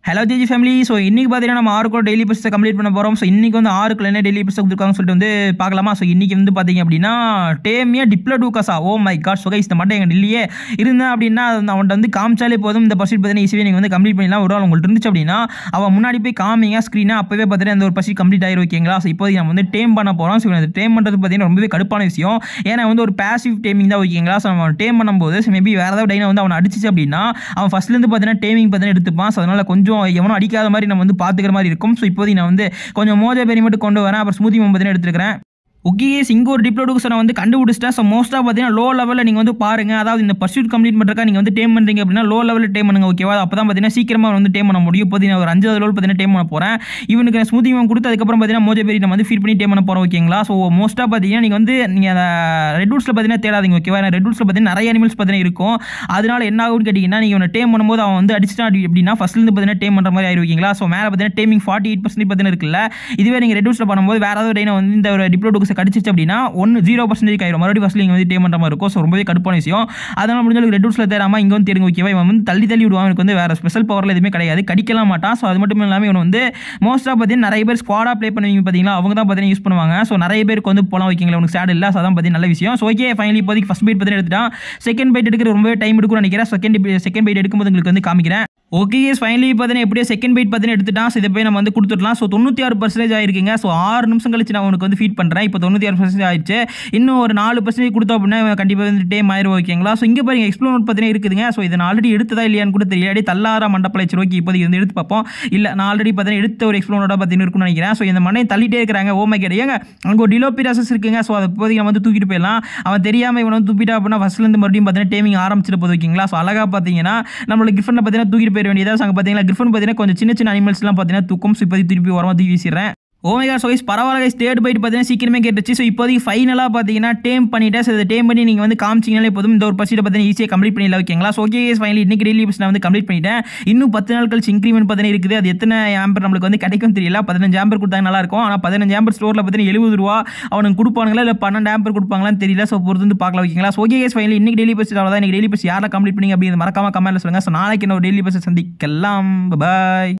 hello GG family so இன்றைக்கி பார்த்தீங்கன்னா நம்ம ஆறு கூட டெய்லி பஸ்ஸை கம்ப்ளீட் பண்ண போகிறோம் ஸோ இன்றைக்கி வந்து ஆறுக்குள்ள என்ன டெய்லி பஸ் கொடுத்துருக்காங்கன்னு சொல்லிட்டு வந்து பார்க்கலாமா ஸோ இன்றைக்கி வந்து பார்த்தீங்க அப்படின்னா டேமியா டிப்ளோ டூகாசா oh my god so guys இந்த மட்டும் எங்கள் டெல்லியே இருந்தேன் அப்படின்னா அது அவன்கிட்ட வந்து காமிச்சாலே போதும் இந்த பர்சீட் பார்த்தீங்கன்னா ஈஸியாக நீங்கள் வந்து கம்ப்ளீட் பண்ணிடலாம் ஒரு ஆள் உங்கள்ட்ட இருந்துச்சு அப்படின்னா அவன் முன்னாடி போய் காமிங்க ஸ்க்ரீனாக அப்போவே பார்த்தீங்கன்னா அந்த ஒரு பர்சீட் கம்ப்ளீட் ஆகிரும் ஓகேங்களா ஸோ இப்போதைக்கு நம்ம வந்து டேம் பண்ண போகிறோம் ஸோ அந்த டேம் பண்ணுறது பார்த்தீங்கன்னா ரொம்பவே கடுப்பான விஷயம் ஏன்னா வந்து ஒரு பேசிவ் டேமிங் தான் ஓகேங்களா ஸோ நம்ம டேம் பண்ணும்போது ஸோ மேபி வேறு ஏதாவது டைனை வந்து அவனை அடிச்சிச்சு அப்படின்னா அவன் ஃபஸ்ட்லேருந்து பார்த்தீங்கன்னா டேமிங் பார்த்தீங்கன்னா எடுத்துப்பான் ஸோ அதனால் கொஞ்சம் எவனும் அடிக்காத மாதிரி நம்ம வந்து பார்த்துக்கிற மாதிரி இருக்கும் ஸோ இப்போதைக்கு நான் வந்து கொஞ்சம் மோஜா பெரி மட்டும் கொண்டு வரேன் அப்புறம் ஸ்மூத்தி பார்த்தீங்கன்னா எடுத்துருக்கிறேன் ஓகேஸ் இங்கே ஒரு டிப்ளோடுக்கு நான் வந்து கண்டுபிடிச்சிட்டேன் ஸோ மோஸ்ட்டாக பார்த்தீங்கன்னா லோ லெவலில் நீங்கள் வந்து பாருங்கள் அதாவது இந்த பர்சூட் கம்ப்ளீட் பண்ணுறக்கா நீங்கள் வந்து டேம் பண்ணுறீங்க அப்படின்னா லோ லெவலில் டேம் பண்ணுங்க ஓகேவா அப்போ தான் பார்த்தீங்கன்னா சீக்கிரமாக வந்து டேம் பண்ண முடியும் இப்போ நான் ஒரு அஞ்சாவது லெவல் பார்த்தீங்கன்னா டேம் பண்ண போகிறேன் இவனுக்கு நான் ஸ்மூத்தி மேம் கொடுத்து அதுக்கப்புறம் பார்த்தீங்கன்னா மோஜா பெரி நம்ம வந்து ஃபீட் பண்ணி டேம் பண்ண போகிறோம் ஓகேங்களா ஸோ மோஸ்ட்டாக பார்த்தீங்கன்னா நீங்கள் வந்து நீங்கள் ரெட் ரூட்ஸில் பார்த்தீங்கன்னா தேடாதீங்க ஓகேவா ரெட் ரூட்ஸில் பார்த்தீங்கன்னா நிறைய அனிமல்ஸ் பார்த்தீங்கன்னா இருக்கும் அதனால என்ன ஆகும்னு கேட்டிங்கன்னா நீங்கள் இவனை டேம் பண்ணும்போது அவன் வந்து அடிச்சிட்டா அப்படி அப்படின்னா ஃபஸ்ட்லேருந்து பார்த்தீங்கன்னா டேம் பண்ணுற மாதிரி ஆயிருக்கீங்களா ஸோ மேலே பார்த்தீங்கன்னா டேமிங் ஃபார்ட்டி எயிட் பர்சன்ட் பார்த்தீங்கன்னா இருக்குல்ல இதுவே நீங்கள் ரெட் ரூட்ஸில் பண்ணும்போது வேறு ஏதாவது டைனை வந்து இந்த ஒரு டிப்ளோடுக்ஸை கடிச்சிச்சு அப்படின்னா ஒன்று ஜீரோ பர்சன்டேஜ் ஆயிரும் மறுபடியும் ஃபஸ்ட் நீங்கள் வந்து டே பண்ணுற மாதிரி இருக்கும் ஸோ ரொம்பவே கடுப்பான விஷயம் அதனால் முடிஞ்சளவுக்கு ரெட் ரூட்ஸில் தேடாமல் இங்கே வந்து தெரியுங்க ஓகேவா இவன் வந்து தள்ளி தள்ளி விடுவான் எனக்கு வந்து வேறு ஸ்பெஷல் பவரில் எதுவுமே கிடையாது கடிக்கலாம் மாட்டான் ஸோ அது மட்டும் இல்லாமல் இவன் வந்து மோஸ்ட்டாக பார்த்தீங்கன்னா நிறைய பேர் ஸ்குவாடாக ப்ளே பண்ணுவீங்க பார்த்தீங்களா அவங்க தான் பார்த்தீங்கன்னா யூஸ் பண்ணுவாங்க ஸோ நிறைய பேருக்கு வந்து போலாம் வைக்கிங்களா உனக்கு சேட் இல்லை ஸோ அதான் பார்த்தீங்கன்னா நல்ல விஷயம் ஸோ ஓகே ஃபைனலி இப்போதைக்கு ஃபஸ்ட் பைட் பார்த்தீங்கன்னா எடுத்துட்டான் செகண்ட் பைட் எடுக்கிற ரொம்பவே டைம் எடுக்கும்னு நினைக்கிறேன் செகண்ட் செகண்ட் பைட் எடுக்கும்போது உங்களுக்கு வந்து காமிக்கிறேன் ஓகே ஃபைனலி பார்த்தீங்கன்னா எப்படியோ செகண்ட் பைட் பார்த்தீங்கன்னா எடுத்துட்டான் ஸோ இதை போய் நம்ம வந்து கொடுத்துடலாம் ஸோ தொண்ணூற்றி ஆறு பர்சன்டேஜ் ஆயிருக்குங்க ஸோ ஆறு நிமிஷம் கழிச்சு நான் உனக்கு வந்து ஃபீட் பண்ணுறேன் இப்போ தொண்ணூற்றி ஆறு பர்சன்டேஜ் ஆயிடுச்சு இன்னும் ஒரு நாலு பர்சன்டேஜ் கொடுத்தோம் அப்படின்னா இவன் கண்டிப்பாக வந்து டேம் ஆயிரும் ஓகேங்களா ஸோ இங்கே பாருங்க எக்ஸ்ப்ளோர் பார்த்தீங்கன்னா இருக்குதுங்க ஸோ இதை நான் ஆல்ரெடி எடுத்ததா இல்லையான்னு கூட தெரியல தள்ளாரா மண்டப்பளை சரி ஓகே இப்போதைக்கு வந்து எடுத்து பார்ப்போம் இல்லை நான் ஆல்ரெடி பார்த்தீங்கன்னா எடுத்த ஒரு எக்ஸ்ப்ளோனோட பார்த்தீங்கன்னா இருக்குன்னு நினைக்கிறேன் ஸோ இந்த மண்ணையை தள்ளிட்டே இருக்கிறாங்க ஓ மை கேட் ஏங்க அங்கே ஒரு டிலோபிராசஸ் இருக்குங்க ஸோ அதை இப்போதைக்கு நம்ம வந்து தூக்கிட்டு போயிடலாம் அவன் தெரியாமல் இவனை வந்து தூக்கிட்டா அப்படின்னா ஃபஸ்ட்லேருந்து மறுபடியும் பார்த்தீங்கன்னா டேமிங் ஆரம்பிச்சிட்டு போது ஓகேங்களா ஸோ அழகாக பார்த்தீங்கன்னா நம்மளோட கிஃப்ட்டில் பார்த்தீங்கன்னா தூக்கிட்டு போயிட வேண்டியதாக அங்கே பார்த்தீங்கன்னா கிரிஃபன் பார்த்தீங்கன்னா கொஞ்சம் சின்ன சின்ன அனிமல்ஸ்லாம் பார்த்தீங்கன்னா தூக்கம் ஸோ இப்போதைக்கு திருப்பி வரமா தூக்கி வீசிடுறேன் ஓமேகா ஸோ கைஸ் பரவாயில்ல கைஸ் தேர்ட் பைட் பார்த்தீங்கன்னா சீக்கிரமே கேட்டுச்சு ஸோ இப்போதைக்கு ஃபைனலாக பார்த்தீங்கன்னா டேம் பண்ணிட்டேன் ஸோ இதை டேம் பண்ணி நீங்கள் வந்து காமிச்சிங்கனாலே போதும் இந்த ஒரு பர்சீட்டை பார்த்தீங்கன்னா ஈஸியாக கம்ப்ளீட் பண்ணிடலாம் ஓகேங்களா ஸோ ஓகே கைஸ் ஃபைனலி இன்னைக்கு டெய்லி பஸ் நான் வந்து கம்ப்ளீட் பண்ணிட்டேன் இன்னும் பத்து நாள் கழிச்சு இன்க்ரிமெண்ட் பார்த்தீங்கன்னா இருக்குது அது எத்தனை ஆம்பர் நம்மளுக்கு வந்து கிடைக்கும் தெரியல பதினஞ்சு ஆம்பர் கொடுத்தாங்க நல்லா இருக்கும் ஆனால் பதினஞ்சு ஆம்பர் ஸ்டோரில் பார்த்தீங்கன்னா எழுபது ரூபா அவனுக்கு கொடுப்பாங்களா இல்லை பன்னெண்டு ஆம்பர் கொடுப்பாங்களான்னு தெரியல ஸோ பொறுத்து வந்து பார்க்கலாம் ஓகேங்களா ஸோ ஓகே கைஸ் ஃபைனலி இன்னைக்கு டெய்லி பஸ் அவ்வளோதான் இன்னைக்கு டெய்லி பஸ் யாரை கம்ப்ளீட் பண்ணி அப்படின்னு மறக்காம கமெண்ட்ல சொல்லுங்கள் ஸோ நாளைக்கு என்ன டெய்லி பஸ் சந்திக்கலாம் பாய்